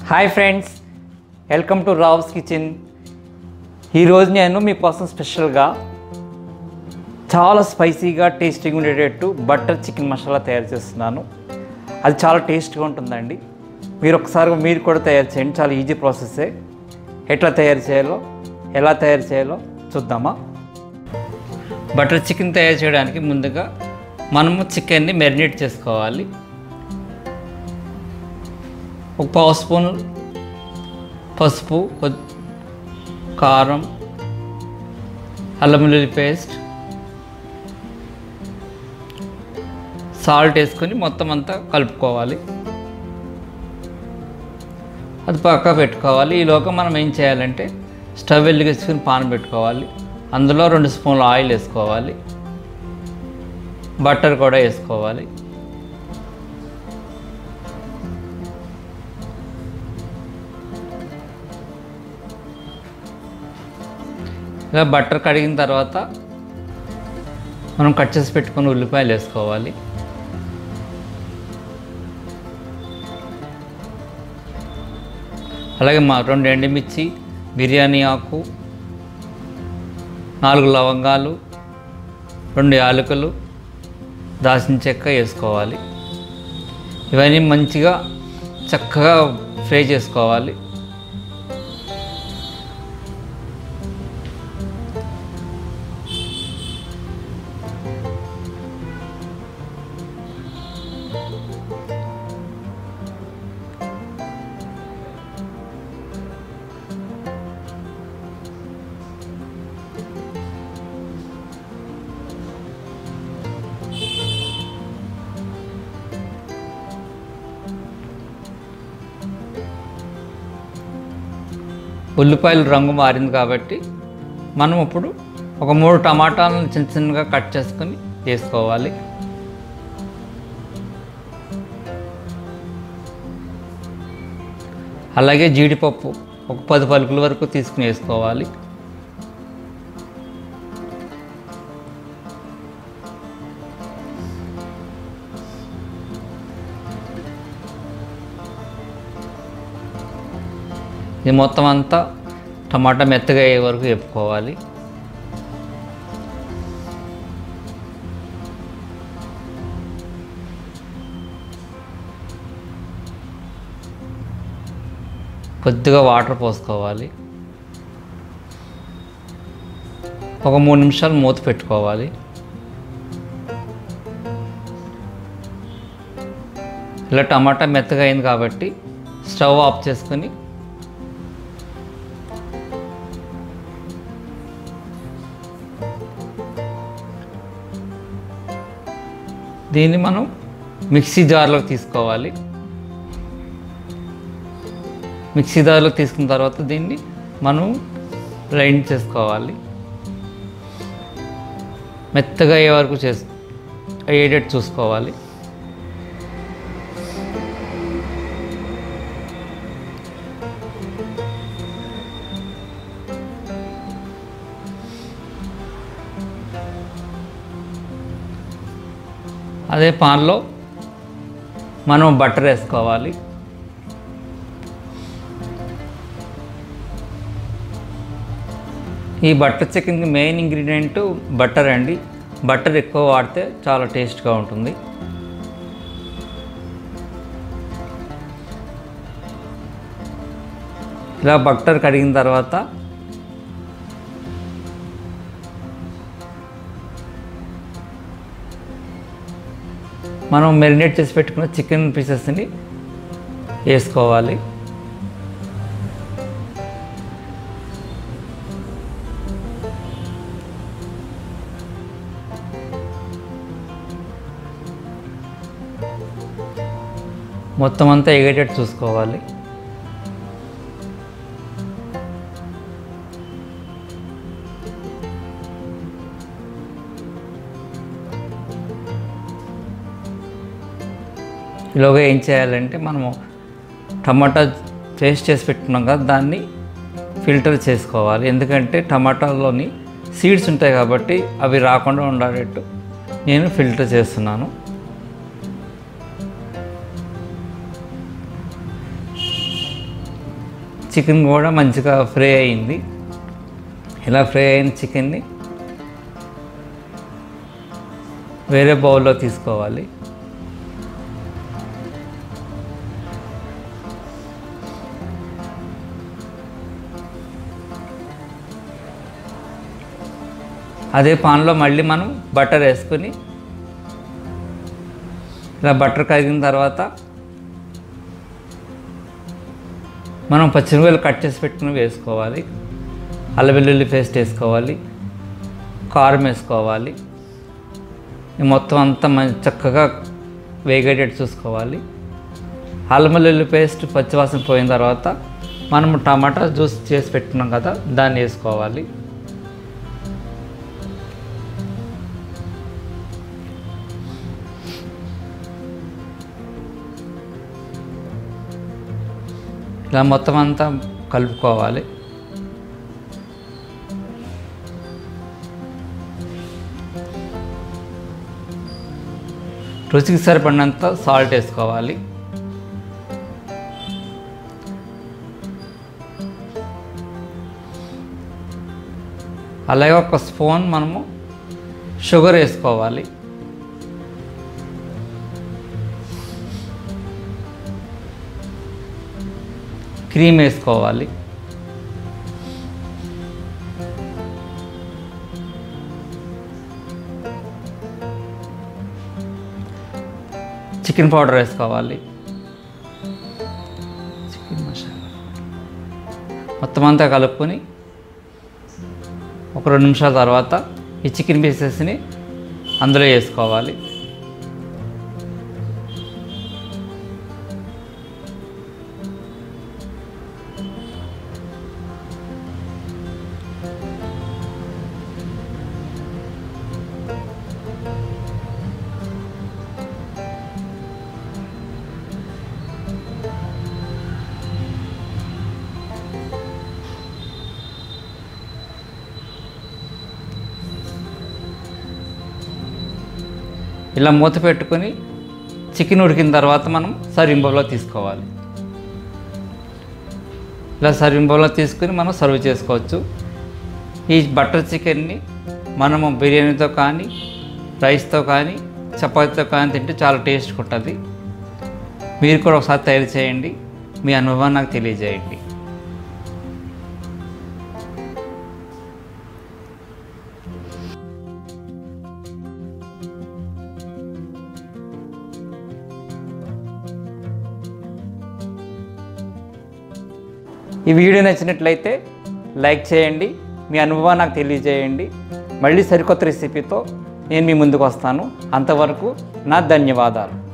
hi friends welcome to Rao's kitchen ఈరోజు నేను మీకోసం స్పెషల్గా చాలా స్పైసీగా టేస్టీగా ఉండేటట్టు బటర్ చికెన్ మసాలా తయారు చేస్తున్నాను అది చాలా టేస్ట్గా ఉంటుందండి మీరు ఒకసారి మీరు కూడా తయారు చేయండి చాలా ఈజీ ప్రాసెస్సే ఎట్లా తయారు చేయాలో ఎలా తయారు చేయాలో చూద్దామా బటర్ చికెన్ తయారు చేయడానికి ముందుగా మనము చికెన్ని మెరినేట్ చేసుకోవాలి ఒక పావు స్పూన్ పసుపు కొద్- కారం అల్లం వెల్లుల్లి పేస్ట్ సాల్ట్ వేసుకొని మొత్తం అంతా కలుపుకోవాలి అది పక్క పెట్టుకోవాలి ఈలోగా మనం ఏం చేయాలంటే స్టవ్ వెలిగించుకొని పాన్ పెట్టుకోవాలి అందులో రెండు స్పూన్లు ఆయిల్ వేసుకోవాలి బటర్ కూడా వేసుకోవాలి ఇలా బటర్ కడిగిన తర్వాత మనం కట్ చేసి పెట్టుకుని ఉల్లిపాయలు వేసుకోవాలి అలాగే మా రెండు ఎండుమిర్చి బిర్యానీ ఆకు నాలుగు లవంగాలు రెండు యాలకులు దాల్చిన చెక్క వేసుకోవాలి ఇవన్నీ మంచిగా చక్కగా ఫ్రై చేసుకోవాలి ఉల్లిపాయలు రంగు మారింది కాబట్టి మనం ఇప్పుడు ఒక మూడు టమాటాలను చిన్న చిన్నగా కట్ చేసుకొని వేసుకోవాలి అలాగే జీడిపప్పు ఒక పది పలుకుల వరకు తీసుకుని వేసుకోవాలి ఇది మొత్తం అంతా టమాటా మెత్తగా అయ్యే వరకు వేపుకోవాలి కొద్దిగా వాటర్ పోసుకోవాలి ఒక మూడు నిమిషాలు మూత పెట్టుకోవాలి ఇలా టమాటా మెత్తగా అయింది కాబట్టి స్టవ్ ఆఫ్ చేసుకొని దీన్ని మనం మిక్సీ జార్లోకి తీసుకోవాలి మిక్సీ జార్లోకి తీసుకున్న తర్వాత దీన్ని మనం గ్రైండ్ చేసుకోవాలి మెత్తగా అయ్యే వరకు చేసు అయ్యేటట్టు చూసుకోవాలి అదే పాన్లో మనం బటర్ వేసుకోవాలి ఈ బటర్ చికెన్కి మెయిన్ ఇంగ్రీడియంట్ బటర్ అండి బటర్ ఎక్కువ వాడితే చాలా టేస్ట్గా ఉంటుంది ఇలా బటర్ కడిగిన తర్వాత మనం మెరినేట్ చేసి పెట్టుకున్న చికెన్ పీసెస్ని వేసుకోవాలి మొత్తం అంతా ఎగేటట్టు చూసుకోవాలి ఈలోగా ఏం చేయాలంటే మనము టమాటా పేస్ట్ చేసి పెట్టుకున్నాం కదా దాన్ని ఫిల్టర్ చేసుకోవాలి ఎందుకంటే టమాటాలోని సీడ్స్ ఉంటాయి కాబట్టి అవి రాకుండా ఉండేటట్టు నేను ఫిల్టర్ చేస్తున్నాను చికెన్ కూడా మంచిగా ఫ్రై అయింది ఇలా ఫ్రై అయిన చికెన్ని వేరే బౌల్లో తీసుకోవాలి అదే పాన్లో మళ్ళీ మనం బటర్ వేసుకుని ఇలా బటర్ కరిగిన తర్వాత మనం పచ్చిమిరపకాయలు కట్ చేసి పెట్టుకుని వేసుకోవాలి అల్లం వెల్లుల్లి పేస్ట్ వేసుకోవాలి కారం వేసుకోవాలి ఈ మొత్తం అంతా మంచి చక్కగా వేగేటట్టు చూసుకోవాలి అల్లం వెల్లుల్లి పేస్ట్ పచ్చివాసన పోయిన తర్వాత మనం టమాటా జ్యూస్ చేసి పెట్టుకున్నాం కదా దాన్ని వేసుకోవాలి ఇలా మొత్తం అంతా కలుపుకోవాలి రుచికి సరిపడినంత సాల్ట్ వేసుకోవాలి అలాగే ఒక స్పూన్ మనము షుగర్ వేసుకోవాలి క్రీమ్ వేసుకోవాలి చికెన్ పౌడర్ వేసుకోవాలి చికెన్ మసాలా మొత్తం అంతా కలుపుకొని ఒక రెండు నిమిషాల తర్వాత ఈ చికెన్ పీసెస్ని అందులో వేసుకోవాలి ఇలా మూత పెట్టుకొని చికెన్ ఉడికిన తర్వాత మనం సర్వింగ్ బౌల్లో తీసుకోవాలి ఇలా సర్వింగ్ బౌల్లో తీసుకుని మనం సర్వ్ చేసుకోవచ్చు ఈ బటర్ చికెన్ని మనము బిర్యానీతో కానీ రైస్తో కానీ చపాతీతో కానీ తింటే చాలా టేస్ట్ ఉంటుంది మీరు కూడా ఒకసారి తయారు చేయండి మీ అనుభవాన్ని నాకు తెలియజేయండి ఈ వీడియో నచ్చినట్లయితే లైక్ చేయండి మీ అనుభవాన్ని నాకు తెలియజేయండి మళ్ళీ సరికొత్త రెసిపీతో నేను మీ ముందుకు వస్తాను అంతవరకు నా ధన్యవాదాలు